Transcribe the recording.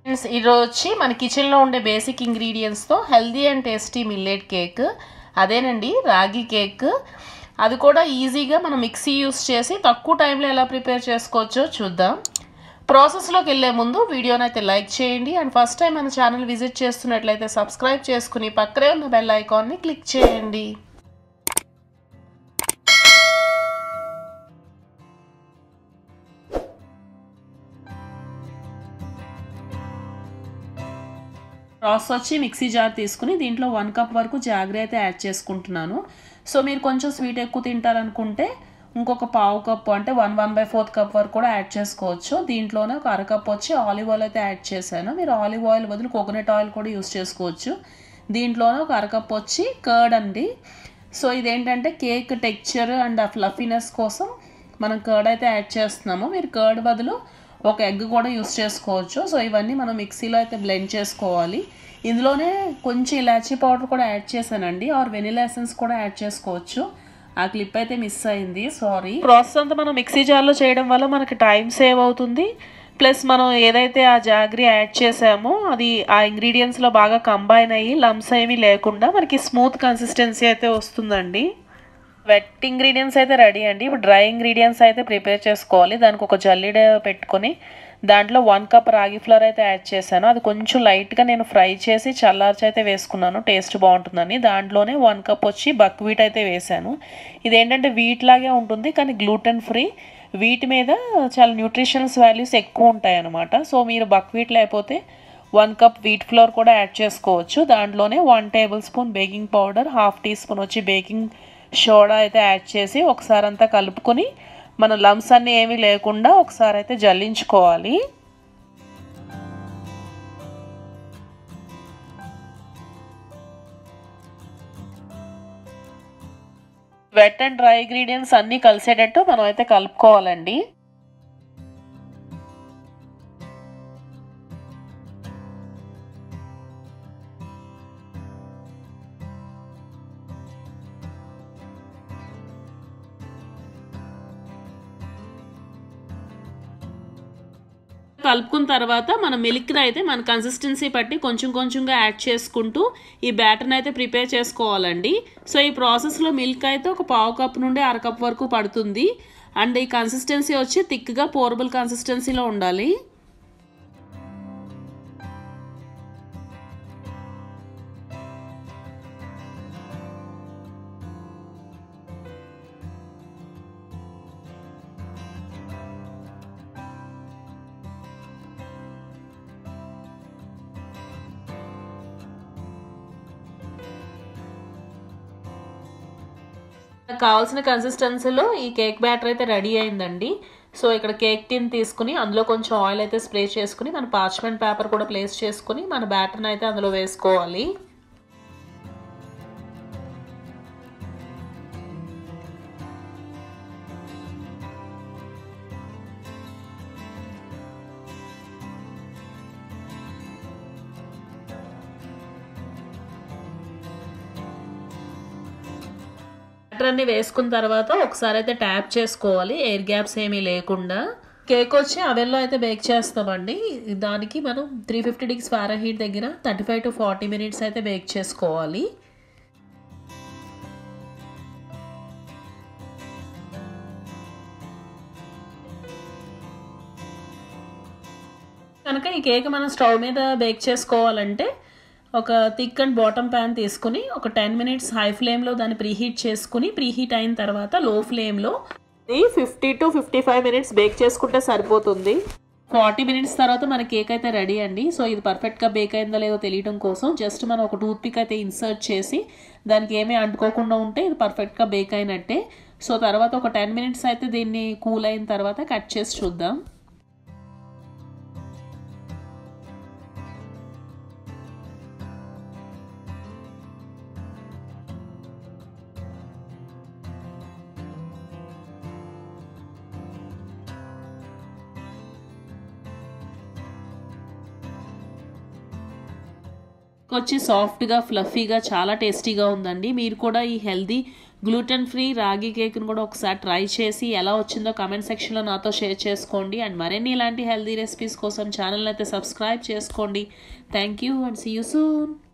friends ఈరోజు వచ్చి మన కిచెన్లో ఉండే బేసిక్ ఇంగ్రీడియంట్స్తో healthy and tasty millet cake అదేనండి రాగి కేక్ అది కూడా ఈజీగా మనం మిక్సీ యూస్ చేసి తక్కువ టైంలో ఎలా ప్రిపేర్ చేసుకోవచ్చో చూద్దాం ప్రాసెస్లోకి వెళ్ళే ముందు వీడియోని అయితే లైక్ చేయండి అండ్ ఫస్ట్ టైం మన ఛానల్ విజిట్ చేస్తున్నట్లయితే సబ్స్క్రైబ్ చేసుకుని పక్కనే ఉన్న బెల్ ఐకాన్ని క్లిక్ చేయండి ప్రాసెస్ వచ్చి మిక్సీ జార్ తీసుకుని దీంట్లో వన్ కప్ వరకు జాగ్రీ అయితే యాడ్ చేసుకుంటున్నాను సో మీరు కొంచెం స్వీట్ ఎక్కువ తింటారనుకుంటే ఇంకొక పావు కప్పు అంటే one one by fourth cup వరకు కూడా యాడ్ చేసుకోవచ్చు దీంట్లోనే ఒక అరకప్ వచ్చి ఆలివ్ ఆయిల్ అయితే యాడ్ చేశాను మీరు ఆలివ్ ఆయిల్ బదులు కోకోనట్ ఆయిల్ కూడా యూస్ చేసుకోవచ్చు దీంట్లోనే ఒక అరకప్ వచ్చి కర్డ్ అండి సో ఇదేంటంటే కేక్ టెక్చర్ అండ్ ఆ ఫ్లఫీనెస్ కోసం మనం కర్డ్ అయితే యాడ్ చేస్తున్నాము మీరు కర్డ్ బదులు ఒక ఎగ్ కూడా యూస్ చేసుకోవచ్చు సో ఇవన్నీ మనం మిక్సీలో అయితే బ్లెండ్ చేసుకోవాలి ఇందులోనే కొంచెం ఇలాచీ పౌడర్ కూడా యాడ్ చేశానండి ఆర్ వెనిలా ఎసెన్స్ కూడా యాడ్ చేసుకోవచ్చు ఆ క్లిప్ అయితే మిస్ అయింది సారీ ప్రాసెస్ అంతా మనం మిక్సీ జార్లో చేయడం వల్ల మనకి టైం సేవ్ అవుతుంది ప్లస్ మనం ఏదైతే ఆ జాగ్రీ యాడ్ చేసామో అది ఆ ఇంగ్రీడియంట్స్లో బాగా కంబైన్ అయ్యి లమ్స్ ఏమీ లేకుండా మనకి స్మూత్ కన్సిస్టెన్సీ అయితే వస్తుందండి వెట్ ఇంగ్రీడియంట్స్ అయితే రెడీ అండి ఇప్పుడు డ్రై ఇంగ్రీడియంట్స్ అయితే ప్రిపేర్ చేసుకోవాలి దానికి ఒక జల్లిడ పెట్టుకొని దాంట్లో వన్ కప్ రాగి ఫ్లోర్ అయితే యాడ్ చేశాను అది కొంచెం లైట్గా నేను ఫ్రై చేసి చల్లార్చి అయితే వేసుకున్నాను టేస్ట్ బాగుంటుందని దాంట్లోనే వన్ కప్ వచ్చి బక్ వీట్ అయితే వేశాను ఇదేంటంటే వీట్ లాగే ఉంటుంది కానీ గ్లూటెన్ ఫ్రీ వీటి మీద చాలా న్యూట్రిషన్స్ వాల్యూస్ ఎక్కువ ఉంటాయి అన్నమాట సో మీరు బక్ వీట్ లేకపోతే వన్ కప్ వీట్ ఫ్లోర్ కూడా యాడ్ చేసుకోవచ్చు దాంట్లోనే one tablespoon baking powder half teaspoon వచ్చి బేకింగ్ సోడా అయితే యాడ్ చేసి ఒకసారి అంతా కలుపుకొని మన లమ్స్ అన్నీ ఏమీ లేకుండా ఒకసారి అయితే జల్లించుకోవాలి వెట్ అండ్ డ్రై ఇంగ్రీడియంట్స్ అన్నీ కలిసేటట్టు మనం అయితే కలుపుకోవాలండి కలుపుకున్న తర్వాత మన మిల్క్ని అయితే మన కన్సిస్టెన్సీ బట్టి కొంచెం కొంచెంగా యాడ్ చేసుకుంటూ ఈ బ్యాటర్ని అయితే ప్రిపేర్ చేసుకోవాలండి సో ఈ ప్రాసెస్లో మిల్క్ అయితే ఒక పావు కప్ నుండి అర కప్ వరకు పడుతుంది అండ్ ఈ కన్సిస్టెన్సీ వచ్చి థిక్గా పోరబుల్ కన్సిస్టెన్సీలో ఉండాలి కావాల్సిన కన్సిస్టెన్సీలో ఈ కేక్ బ్యాటర్ అయితే రెడీ అయిందండి సో ఇక్కడ కేక్ టిన్ తీసుకుని అందులో కొంచెం ఆయిల్ అయితే స్ప్రే చేసుకుని మన పార్చ్మెంట్ పేపర్ కూడా ప్లేస్ చేసుకుని మన బ్యాటర్ని అయితే అందులో వేసుకోవాలి బ్యాటర్ అన్ని వేసుకున్న తర్వాత ఒకసారి అయితే ట్యాప్ చేసుకోవాలి ఎయిర్ గ్యాప్స్ ఏమీ లేకుండా కేక్ వచ్చి అవెన్లో అయితే బేక్ చేస్తామండి దానికి మనం త్రీ ఫిఫ్టీ డిగ్రీస్ హీట్ దగ్గర thirty five to forty minutes అయితే బేక్ చేసుకోవాలి కనుక ఈ కేక్ మనం స్టవ్ మీద బేక్ చేసుకోవాలంటే ఒక థిక్ అండ్ బాటమ్ ప్యాన్ తీసుకుని ఒక టెన్ మినిట్స్ హై ఫ్లేమ్లో దాన్ని ప్రీహీట్ చేసుకుని ప్రీహీట్ అయిన తర్వాత లో ఫ్లేమ్లో ఇది fifty to fifty five minutes bake చేసుకుంటే సరిపోతుంది ఫార్టీ మినిట్స్ తర్వాత మన కేక్ అయితే రెడీ అండి సో ఇది పర్ఫెక్ట్గా బేక్ అయిందో లేదో తెలియడం కోసం జస్ట్ మనం ఒక టూత్ పిక్ అయితే ఇన్సర్ట్ చేసి దానికి ఏమీ అంటుకోకుండా ఉంటే ఇది పర్ఫెక్ట్గా బేక్ అయినట్టే సో తర్వాత ఒక టెన్ మినిట్స్ అయితే దీన్ని కూల్ అయిన తర్వాత కట్ చేసి చూద్దాం వచ్చి సాఫ్ట్గా ఫ్లఫీగా చాలా టేస్టీగా ఉందండి మీరు కూడా ఈ హెల్దీ గ్లూటెన్ ఫ్రీ రాగి కేక్ని కూడా ఒకసారి ట్రై చేసి ఎలా వచ్చిందో కామెంట్ సెక్షన్లో నాతో షేర్ చేసుకోండి అండ్ మరిన్ని ఇలాంటి హెల్తీ రెసిపీస్ కోసం ఛానల్ అయితే సబ్స్క్రైబ్ చేసుకోండి thank you and see you soon